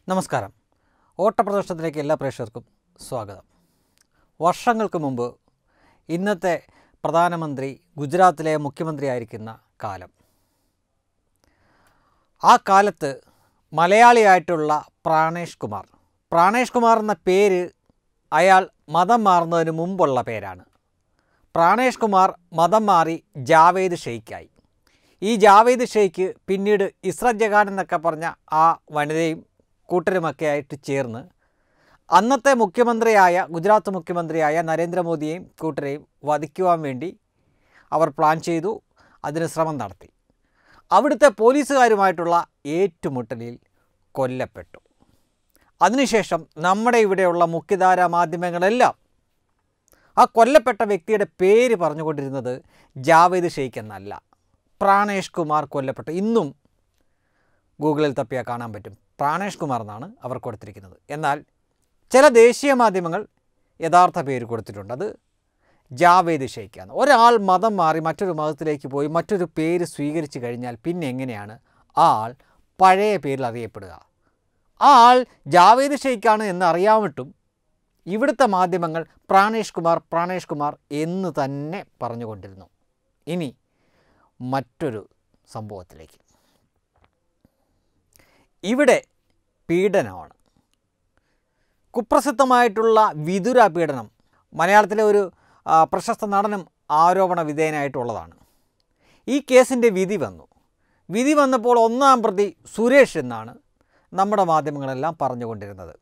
നമസ്കാരം ഓട്ടപ്രദർശനത്തിലേക്ക് എല്ലാ പ്രേക്ഷകർക്കും സ്വാഗതം വർഷങ്ങൾക്ക് മുമ്പ് ഇന്നത്തെ പ്രധാനമന്ത്രി ഗുജറാത്തിലെ മുഖ്യമന്ത്രിയായിരിക്കുന്ന കാലം ആ കാലത്ത് മലയാളിയായിട്ടുള്ള പ്രാണേഷ് കുമാർ പ്രാണേഷ് കുമാർ എന്ന പേര് അയാൾ മതം മാറുന്നതിന് മുമ്പുള്ള പേരാണ് പ്രാണേഷ് കുമാർ മതം മാറി ജാവേദ് ഷെയ്ക്കായി ഈ ജാവേദ് ഷെയ്ക്ക് പിന്നീട് ഇസ്രത് ജഹാൻ എന്നൊക്കെ പറഞ്ഞ ആ വനിതയും കൂട്ടരുമൊക്കെ ആയിട്ട് ചേർന്ന് അന്നത്തെ മുഖ്യമന്ത്രിയായ ഗുജറാത്ത് മുഖ്യമന്ത്രിയായ നരേന്ദ്രമോദിയെയും കൂട്ടരെയും വധിക്കുവാൻ വേണ്ടി അവർ പ്ലാൻ ചെയ്തു അതിന് ശ്രമം നടത്തി അവിടുത്തെ പോലീസുകാരുമായിട്ടുള്ള ഏറ്റുമുട്ടലിൽ കൊല്ലപ്പെട്ടു അതിനുശേഷം നമ്മുടെ ഇവിടെയുള്ള മുഖ്യധാരാ മാധ്യമങ്ങളെല്ലാം ആ കൊല്ലപ്പെട്ട വ്യക്തിയുടെ പേര് പറഞ്ഞുകൊണ്ടിരുന്നത് ജാവേദ് ഷെയ്ഖ് എന്നല്ല പ്രാണേഷ് കുമാർ കൊല്ലപ്പെട്ടു ഇന്നും ഗൂഗിളിൽ തപ്പിയാൽ കാണാൻ പറ്റും പ്രാണേഷ് കുമാർ എന്നാണ് അവർ കൊടുത്തിരിക്കുന്നത് എന്നാൽ ചില ദേശീയ മാധ്യമങ്ങൾ യഥാർത്ഥ പേര് കൊടുത്തിട്ടുണ്ട് അത് ജാവേദ് ഷെയ്ഖാണ് ഒരാൾ മതം മാറി മറ്റൊരു മതത്തിലേക്ക് പോയി മറ്റൊരു പേര് സ്വീകരിച്ചു കഴിഞ്ഞാൽ പിന്നെ എങ്ങനെയാണ് ആ ആൾ പഴയ പേരിൽ അറിയപ്പെടുക ആ ആൾ ജാവേദ് ഷെയ്ഖാണ് എന്ന് അറിയാമിട്ടും ഇവിടുത്തെ മാധ്യമങ്ങൾ പ്രാണേഷ് കുമാർ പ്രാണേഷ് കുമാർ എന്ന് തന്നെ പറഞ്ഞുകൊണ്ടിരുന്നു ഇനി മറ്റൊരു സംഭവത്തിലേക്ക് ഇവിടെ പീഡനമാണ് കുപ്രസിദ്ധമായിട്ടുള്ള വിതുര പീഡനം മലയാളത്തിലെ ഒരു ആ, പ്രശസ്ത നടനും ആരോപണ വിധേയനായിട്ടുള്ളതാണ് ഈ കേസിൻ്റെ വിധി വന്നു വിധി വന്നപ്പോൾ ഒന്നാം പ്രതി സുരേഷ് എന്നാണ് നമ്മുടെ മാധ്യമങ്ങളെല്ലാം പറഞ്ഞുകൊണ്ടിരുന്നത്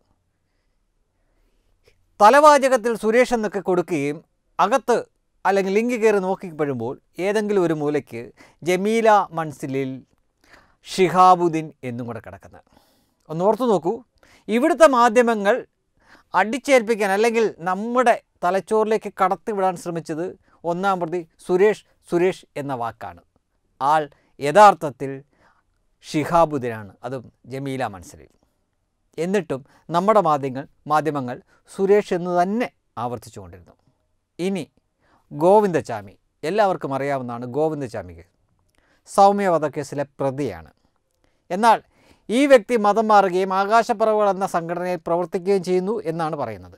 തലവാചകത്തിൽ സുരേഷ് എന്നൊക്കെ കൊടുക്കുകയും അകത്ത് അല്ലെങ്കിൽ ലിങ്ക് കയറി നോക്കിക്കപ്പെടുമ്പോൾ ഏതെങ്കിലും ഒരു മൂലയ്ക്ക് ജമീല മൻസിലിൽ ഷിഹാബുദ്ദീൻ എന്നും കൂടെ കിടക്കുന്നത് ഒന്ന് ഓർത്തു നോക്കൂ ഇവിടുത്തെ മാധ്യമങ്ങൾ അടിച്ചേൽപ്പിക്കാൻ അല്ലെങ്കിൽ നമ്മുടെ തലച്ചോറിലേക്ക് കടത്തിവിടാൻ ശ്രമിച്ചത് ഒന്നാം പ്രതി സുരേഷ് സുരേഷ് എന്ന വാക്കാണ് ആൾ യഥാർത്ഥത്തിൽ ഷിഹാബുദ്ദീനാണ് അതും ജമീല മൻസലിൽ എന്നിട്ടും നമ്മുടെ മാധ്യമങ്ങൾ മാധ്യമങ്ങൾ സുരേഷ് എന്ന് തന്നെ ആവർത്തിച്ചുകൊണ്ടിരുന്നു ഇനി ഗോവിന്ദചാമി എല്ലാവർക്കും അറിയാവുന്നതാണ് ഗോവിന്ദചാമിക്ക് സൗമ്യ വധക്കേസിലെ പ്രതിയാണ് എന്നാൽ ഈ വ്യക്തി മതം മാറുകയും ആകാശപ്പറവുകൾ എന്ന സംഘടനയിൽ പ്രവർത്തിക്കുകയും ചെയ്യുന്നു എന്നാണ് പറയുന്നത്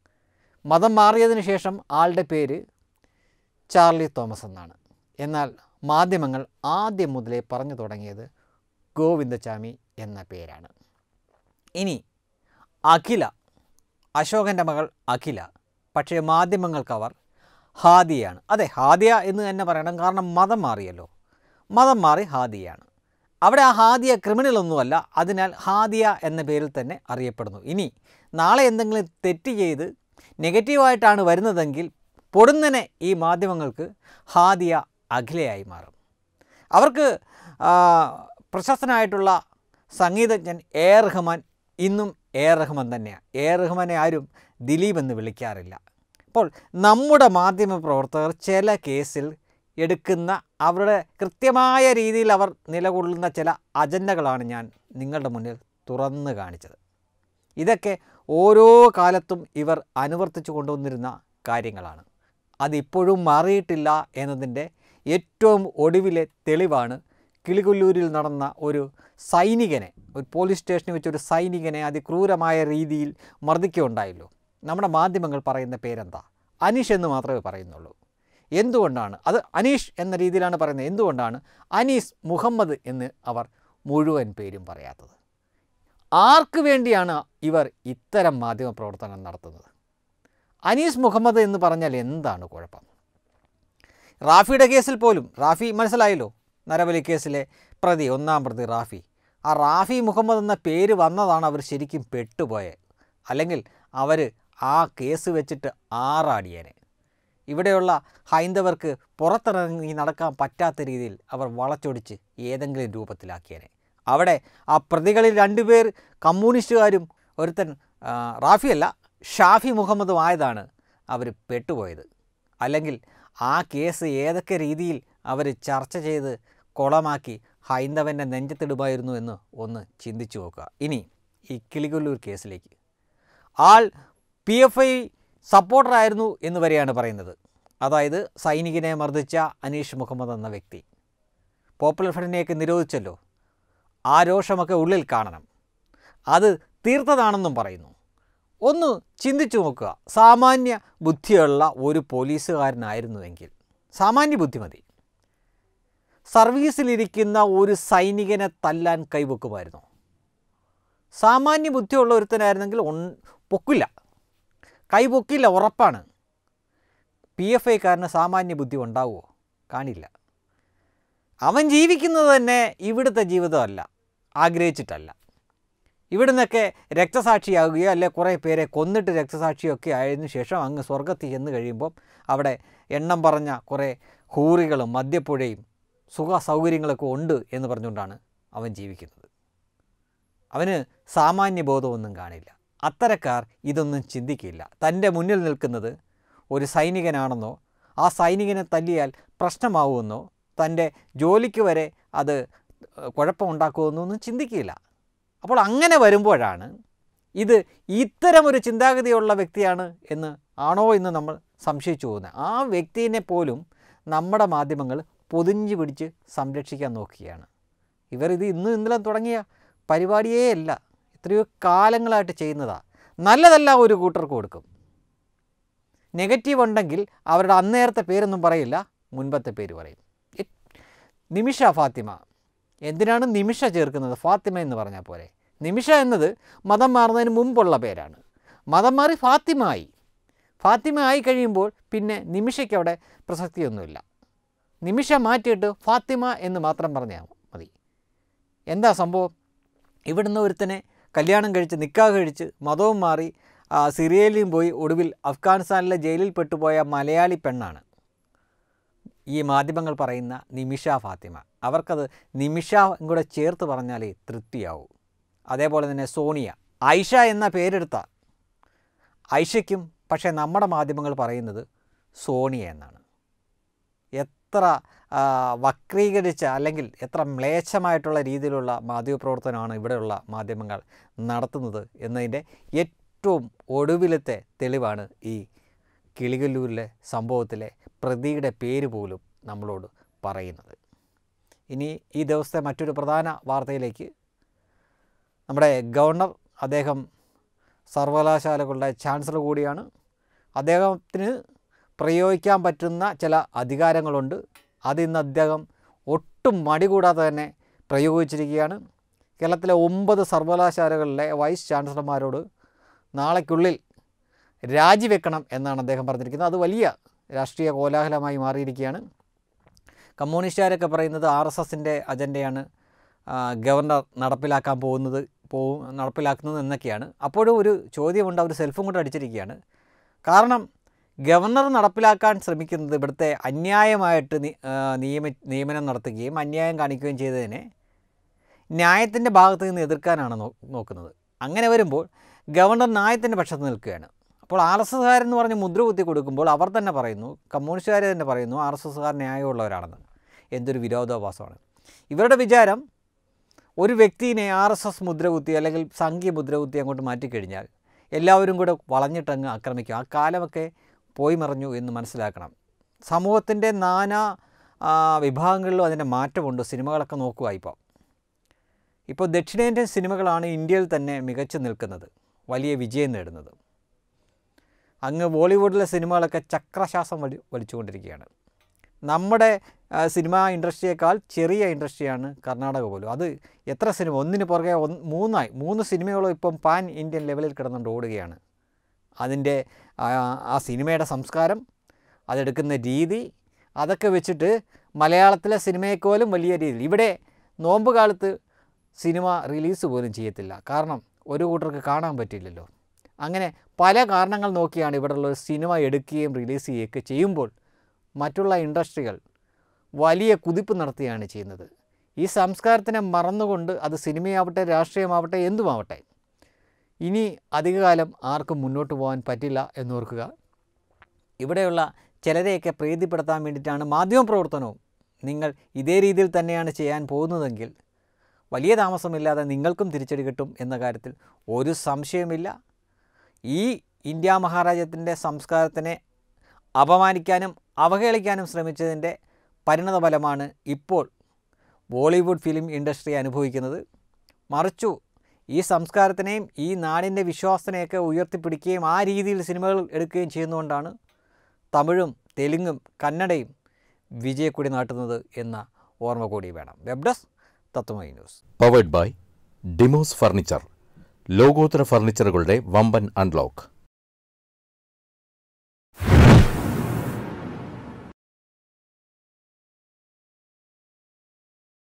മതം മാറിയതിന് ശേഷം ആളുടെ പേര് ചാർലി തോമസ് എന്നാണ് എന്നാൽ മാധ്യമങ്ങൾ ആദ്യം മുതലേ പറഞ്ഞു തുടങ്ങിയത് ഗോവിന്ദചാമി എന്ന പേരാണ് ഇനി അഖില അശോകൻ്റെ മകൾ അഖില പക്ഷേ മാധ്യമങ്ങൾക്ക് അവർ ഹാദിയാണ് അതെ ഹാദിയ എന്ന് തന്നെ പറയണം കാരണം മതം മാറിയല്ലോ മതം മാറി ഹാദിയാണ് അവിടെ ആ ഹാദിയ ക്രിമിനലൊന്നുമല്ല അതിനാൽ ഹാദിയ എന്ന പേരിൽ തന്നെ അറിയപ്പെടുന്നു ഇനി നാളെ എന്തെങ്കിലും തെറ്റ് ചെയ്ത് നെഗറ്റീവായിട്ടാണ് വരുന്നതെങ്കിൽ പൊടുന്നനെ ഈ മാധ്യമങ്ങൾക്ക് ഹാദിയ അഖിലയായി മാറും അവർക്ക് ആ, പ്രശസ്തനായിട്ടുള്ള സംഗീതജ്ഞൻ എ ആർ റഹ്മാൻ ഇന്നും എ ആർ റഹ്മാൻ തന്നെയാണ് എ ആർ റഹ്മാനെ ആരും ദിലീപ് എന്ന് വിളിക്കാറില്ല അപ്പോൾ നമ്മുടെ മാധ്യമ പ്രവർത്തകർ ചില കേസിൽ എടുക്കുന്ന അവരുടെ കൃത്യമായ രീതിയിൽ അവർ നിലകൊള്ളുന്ന ചില അജണ്ടകളാണ് ഞാൻ നിങ്ങളുടെ മുന്നിൽ തുറന്ന് കാണിച്ചത് ഇതൊക്കെ ഓരോ കാലത്തും ഇവർ അനുവർത്തിച്ചു കൊണ്ടുവന്നിരുന്ന കാര്യങ്ങളാണ് അതിപ്പോഴും മാറിയിട്ടില്ല എന്നതിൻ്റെ ഏറ്റവും ഒടുവിലെ തെളിവാണ് കിളികൊല്ലൂരിൽ നടന്ന ഒരു സൈനികനെ ഒരു പോലീസ് സ്റ്റേഷനിൽ വെച്ച് ഒരു സൈനികനെ അതിക്രൂരമായ രീതിയിൽ മർദ്ദിക്കുകയുണ്ടായല്ലോ നമ്മുടെ മാധ്യമങ്ങൾ പറയുന്ന പേരെന്താ അനീഷ് എന്ന് മാത്രമേ പറയുന്നുള്ളൂ എന്തുകൊണ്ടാണ് അത് അനീഷ് എന്ന രീതിയിലാണ് പറയുന്നത് എന്തുകൊണ്ടാണ് അനീസ് മുഹമ്മദ് എന്ന് അവർ മുഴുവൻ പേരും പറയാത്തത് ആർക്ക് വേണ്ടിയാണ് ഇവർ ഇത്തരം മാധ്യമ പ്രവർത്തനം നടത്തുന്നത് അനീസ് മുഹമ്മദ് എന്ന് പറഞ്ഞാൽ എന്താണ് കുഴപ്പം റാഫിയുടെ കേസിൽ പോലും റാഫി മനസ്സിലായല്ലോ നരബലി കേസിലെ പ്രതി ഒന്നാം പ്രതി റാഫി ആ റാഫി മുഹമ്മദ് എന്ന പേര് വന്നതാണ് അവർ ശരിക്കും പെട്ടുപോയത് അല്ലെങ്കിൽ അവർ ആ കേസ് വെച്ചിട്ട് ആറാടിയേനെ ഇവിടെയുള്ള ഹൈന്ദവർക്ക് പുറത്തിറങ്ങി നടക്കാൻ പറ്റാത്ത രീതിയിൽ അവർ വളച്ചൊടിച്ച് ഏതെങ്കിലും രൂപത്തിലാക്കിയേനെ അവിടെ ആ പ്രതികളിൽ രണ്ടുപേർ കമ്മ്യൂണിസ്റ്റുകാരും ഒരുത്തൻ ആ, റാഫിയല്ല ഷാഫി മുഹമ്മദും ആയതാണ് അവർ പെട്ടുപോയത് അല്ലെങ്കിൽ ആ കേസ് ഏതൊക്കെ രീതിയിൽ അവർ ചർച്ച ചെയ്ത് കുളമാക്കി ഹൈന്ദവൻ്റെ നെഞ്ചത്തിടുമായിരുന്നു എന്ന് ഒന്ന് ചിന്തിച്ചു നോക്കുക ഇനി ഈ കിളികൊല്ലൂർ കേസിലേക്ക് ആൾ പി എഫ് ഐ സപ്പോർട്ടറായിരുന്നു എന്ന് വരെയാണ് പറയുന്നത് അതായത് സൈനികനെ മർദ്ദിച്ച അനീഷ് മുഹമ്മദ് എന്ന വ്യക്തി പോപ്പുലർ ഫ്രണ്ടിനെയൊക്കെ നിരോധിച്ചല്ലോ ആ രോഷമൊക്കെ ഉള്ളിൽ കാണണം അത് തീർത്തതാണെന്നും പറയുന്നു ഒന്ന് ചിന്തിച്ചു നോക്കുക സാമാന്യ ബുദ്ധിയുള്ള ഒരു പോലീസുകാരനായിരുന്നുവെങ്കിൽ സാമാന്യ ബുദ്ധി മതി സർവീസിലിരിക്കുന്ന ഒരു സൈനികനെ തല്ലാൻ കൈവെക്കുമായിരുന്നു സാമാന്യ ബുദ്ധിയുള്ള ഒരുത്തനായിരുന്നെങ്കിൽ ഒൺ പൊക്കില്ല കൈ പൊക്കില്ല ഉറപ്പാണ് പി എഫ് ഐക്കാരന് സാമാന്യ ബുദ്ധി ഉണ്ടാവുമോ കാണില്ല അവൻ ജീവിക്കുന്നത് തന്നെ ഇവിടുത്തെ ജീവിതമല്ല ആഗ്രഹിച്ചിട്ടല്ല ഇവിടുന്നൊക്കെ രക്തസാക്ഷിയാവുകയോ അല്ലെ കുറേ പേരെ കൊന്നിട്ട് രക്തസാക്ഷിയൊക്കെ ആയതിനു ശേഷം അങ്ങ് സ്വർഗത്തിൽ ചെന്ന് കഴിയുമ്പം അവിടെ എണ്ണം പറഞ്ഞ കുറേ ഹൂറികളും മദ്യപ്പുഴയും സുഖ സൗകര്യങ്ങളൊക്കെ ഉണ്ട് എന്ന് പറഞ്ഞുകൊണ്ടാണ് അവൻ ജീവിക്കുന്നത് അവന് സാമാന്യ ബോധമൊന്നും കാണില്ല അത്തരക്കാർ ഇതൊന്നും ചിന്തിക്കില്ല തൻ്റെ മുന്നിൽ നിൽക്കുന്നത് ഒരു സൈനികനാണെന്നോ ആ സൈനികനെ തല്ലിയാൽ പ്രശ്നമാവുമെന്നോ തൻ്റെ ജോലിക്ക് വരെ അത് കുഴപ്പമുണ്ടാക്കുമെന്നോ ഒന്നും ചിന്തിക്കില്ല അപ്പോൾ അങ്ങനെ വരുമ്പോഴാണ് ഇത് ഇത്തരമൊരു ചിന്താഗതിയുള്ള വ്യക്തിയാണ് എന്ന് ആണോ എന്ന് നമ്മൾ സംശയിച്ചു പോകുന്നത് ആ വ്യക്തിയെ പോലും നമ്മുടെ മാധ്യമങ്ങൾ പൊതിഞ്ഞു പിടിച്ച് സംരക്ഷിക്കാൻ നോക്കുകയാണ് ഇവർ ഇത് ഇന്നും ഇന്നലെ തുടങ്ങിയ പരിപാടിയേ അല്ല എത്രയോ കാലങ്ങളായിട്ട് ചെയ്യുന്നതാണ് നല്ലതല്ല ഒരു കൂട്ടർക്ക് കൊടുക്കും നെഗറ്റീവ് ഉണ്ടെങ്കിൽ അവരുടെ അന്നേരത്തെ പേരൊന്നും പറയില്ല മുൻപത്തെ പേര് പറയും എ- നിമിഷ ഫാത്തിമ എന്തിനാണ് നിമിഷ ചേർക്കുന്നത് ഫാത്തിമ എന്ന് പറഞ്ഞാൽ പോരെ നിമിഷ എന്നത് മതം മാറുന്നതിന് മുമ്പുള്ള പേരാണ് മതം മാറി ഫാത്തിമ ആയി ഫാത്തിമ ആയി കഴിയുമ്പോൾ പിന്നെ നിമിഷയ്ക്ക് അവിടെ പ്രസക്തിയൊന്നുമില്ല നിമിഷ മാറ്റിയിട്ട് ഫാത്തിമ എന്ന് മാത്രം പറഞ്ഞാൽ മതി എന്താ സംഭവം ഇവിടുന്ന് ഒരുത്തനെ കല്യാണം കഴിച്ച് നിക്കാഹ് കഴിച്ച് മതവും മാറി ആ, സിറിയയിലും പോയി ഒടുവിൽ അഫ്ഗാനിസ്ഥാനിലെ ജയിലിൽ പെട്ടുപോയ മലയാളി പെണ്ണാണ് ഈ മാധ്യമങ്ങൾ പറയുന്ന നിമിഷ ഫാത്തിമ അവർക്കത് നിമിഷ കൂടെ ചേർത്ത് പറഞ്ഞാലേ തൃപ്തിയാവൂ അതേപോലെ തന്നെ സോണിയ ഐഷ എന്ന പേരെടുത്ത ഐഷയ്ക്കും പക്ഷേ നമ്മുടെ മാധ്യമങ്ങൾ പറയുന്നത് സോണിയ എന്നാണ് എത്ര ആ, വക്രീകരിച്ച അല്ലെങ്കിൽ എത്ര മ്ലേച്ഛമായിട്ടുള്ള രീതിയിലുള്ള മാധ്യമപ്രവർത്തനമാണ് ഇവിടെയുള്ള മാധ്യമങ്ങൾ നടത്തുന്നത് എന്നതിൻ്റെ ഏറ്റവും ഒടുവിലത്തെ തെളിവാണ് ഈ കിളികല്ലൂരിലെ സംഭവത്തിലെ പ്രതിയുടെ പേര് പോലും നമ്മളോട് പറയുന്നത് ഇനി ഈ ദിവസത്തെ മറ്റൊരു പ്രധാന വാർത്തയിലേക്ക് നമ്മുടെ ഗവർണർ അദ്ദേഹം സർവകലാശാലകളുടെ ചാൻസലർ കൂടിയാണ് അദ്ദേഹത്തിന് പ്രയോഗിക്കാൻ പറ്റുന്ന ചില അധികാരങ്ങളുണ്ട് അതിന്ന് അദ്ദേഹം ഒട്ടും മടി കൂടാതെ തന്നെ പ്രയോഗിച്ചിരിക്കുകയാണ് കേരളത്തിലെ ഒമ്പത് സർവകലാശാലകളിലെ വൈസ് ചാൻസലർമാരോട് നാളേക്കുള്ളിൽ രാജിവെക്കണം എന്നാണ് അദ്ദേഹം പറഞ്ഞിരിക്കുന്നത് അത് വലിയ രാഷ്ട്രീയ കോലാഹലമായി മാറിയിരിക്കുകയാണ് കമ്മ്യൂണിസ്റ്റുകാരൊക്കെ പറയുന്നത് ആർ എസ് എസിൻ്റെ അജണ്ടയാണ് ആ, ഗവർണർ നടപ്പിലാക്കാൻ പോകുന്നത് പോകും നടപ്പിലാക്കുന്നത് എന്നൊക്കെയാണ് അപ്പോഴും ഒരു ചോദ്യമുണ്ട് അവർ സെൽഫും കൊണ്ട് അടിച്ചിരിക്കുകയാണ് കാരണം ഗവർണർ നടപ്പിലാക്കാൻ ശ്രമിക്കുന്നത് ഇവിടുത്തെ അന്യായമായിട്ട് നി- ആ, നിയമ നിയമനം നടത്തുകയും അന്യായം കാണിക്കുകയും ചെയ്തതിനെ ന്യായത്തിൻ്റെ ഭാഗത്ത് നിന്ന് എതിർക്കാനാണ് നോ നോക്കുന്നത് അങ്ങനെ വരുമ്പോൾ ഗവർണർ ന്യായത്തിൻ്റെ പക്ഷത്ത് നിൽക്കുകയാണ് അപ്പോൾ ആർ എസ് എസ്സുകാരെന്ന് പറഞ്ഞ് മുദ്ര കുത്തി കൊടുക്കുമ്പോൾ അവർ തന്നെ പറയുന്നു കമ്മ്യൂണിസ്റ്റുകാർ തന്നെ പറയുന്നു ആർ എസ് എസ്സുകാർ ന്യായമുള്ളവരാണെന്ന് എന്തൊരു വിരോധാഭാസമാണ് ഇവരുടെ വിചാരം ഒരു വ്യക്തിനെ ആർ എസ് എസ് മുദ്ര കുത്തി അല്ലെങ്കിൽ സംഘീയ മുദ്ര കുത്തി അങ്ങോട്ട് മാറ്റിക്കഴിഞ്ഞാൽ എല്ലാവരും കൂടെ വളഞ്ഞിട്ടങ്ങ് ആക്രമിക്കും ആ കാലമൊക്കെ പോയി മറഞ്ഞു എന്ന് മനസ്സിലാക്കണം സമൂഹത്തിൻ്റെ നാനാ ആ, വിഭാഗങ്ങളിലും അതിൻ്റെ മാറ്റമുണ്ട് സിനിമകളൊക്കെ നോക്കുക ഇപ്പോൾ ഇപ്പോൾ ദക്ഷിണേന്ത്യൻ സിനിമകളാണ് ഇന്ത്യയിൽ തന്നെ മികച്ചു നിൽക്കുന്നത് വലിയ വിജയം നേടുന്നത് അങ്ങ് ബോളിവുഡിലെ സിനിമകളൊക്കെ ചക്രശ്വാസം വലി വലിച്ചുകൊണ്ടിരിക്കുകയാണ് നമ്മുടെ ആ, സിനിമാ ഇൻഡസ്ട്രിയേക്കാൾ ചെറിയ ഇൻഡസ്ട്രിയാണ് കർണാടക പോലും അത് എത്ര സിനിമ ഒന്നിന് പുറകെ ഒന്ന് മൂന്നായി മൂന്ന് സിനിമകളും ഇപ്പം പാൻ ഇന്ത്യൻ ലെവലിൽ കിടന്നുകൊണ്ട് ഓടുകയാണ് അതിൻ്റെ ആ, ആ സിനിമയുടെ സംസ്കാരം അതെടുക്കുന്ന രീതി അതൊക്കെ വെച്ചിട്ട് മലയാളത്തിലെ സിനിമയെക്കോലും വലിയ രീതിയിൽ ഇവിടെ നോമ്പ് കാലത്ത് സിനിമ റിലീസ് പോലും ചെയ്യത്തില്ല കാരണം ഒരു കൂട്ടർക്ക് കാണാൻ പറ്റില്ലല്ലോ അങ്ങനെ പല കാരണങ്ങൾ നോക്കിയാണ് ഇവിടെയുള്ള സിനിമ എടുക്കുകയും റിലീസ് ചെയ്യുകയൊക്കെ ചെയ്യുമ്പോൾ മറ്റുള്ള ഇൻഡസ്ട്രികൾ വലിയ കുതിപ്പ് നടത്തുകയാണ് ചെയ്യുന്നത് ഈ സംസ്കാരത്തിനെ മറന്നുകൊണ്ട് അത് സിനിമയാവട്ടെ രാഷ്ട്രീയമാവട്ടെ എന്തുമാവട്ടെ ഇനി അധികകാലം ആർക്കും മുന്നോട്ട് പോകാൻ പറ്റില്ല എന്നോർക്കുക ഇവിടെയുള്ള ചിലരെയൊക്കെ പ്രീതിപ്പെടുത്താൻ വേണ്ടിയിട്ടാണ് മാധ്യമപ്രവർത്തനവും നിങ്ങൾ ഇതേ രീതിയിൽ തന്നെയാണ് ചെയ്യാൻ പോകുന്നതെങ്കിൽ വലിയ താമസമില്ലാതെ നിങ്ങൾക്കും തിരിച്ചടി കിട്ടും എന്ന കാര്യത്തിൽ ഒരു സംശയമില്ല ഈ ഇന്ത്യ മഹാരാജ്യത്തിൻ്റെ സംസ്കാരത്തിനെ അപമാനിക്കാനും അവഹേളിക്കാനും ശ്രമിച്ചതിൻ്റെ പരിണത ഫലമാണ് ഇപ്പോൾ ബോളിവുഡ് ഫിലിം ഇൻഡസ്ട്രി അനുഭവിക്കുന്നത് മറിച്ചു ഈ സംസ്കാരത്തിനെയും ഈ നാടിൻ്റെ വിശ്വാസത്തിനെയൊക്കെ ഉയർത്തിപ്പിടിക്കുകയും ആ രീതിയിൽ സിനിമകൾ എടുക്കുകയും ചെയ്യുന്നതുകൊണ്ടാണ് തമിഴും തെലുങ്കും കന്നഡയും വിജയക്കൊടി നാട്ടുന്നത് എന്ന ഓർമ്മ കൂടി വേണം web desk Tatwamayi news powered by Demos furniture ലോകോത്തര ഫർണിച്ചറുകളുടെ വമ്പൻ അൺലോക്ക്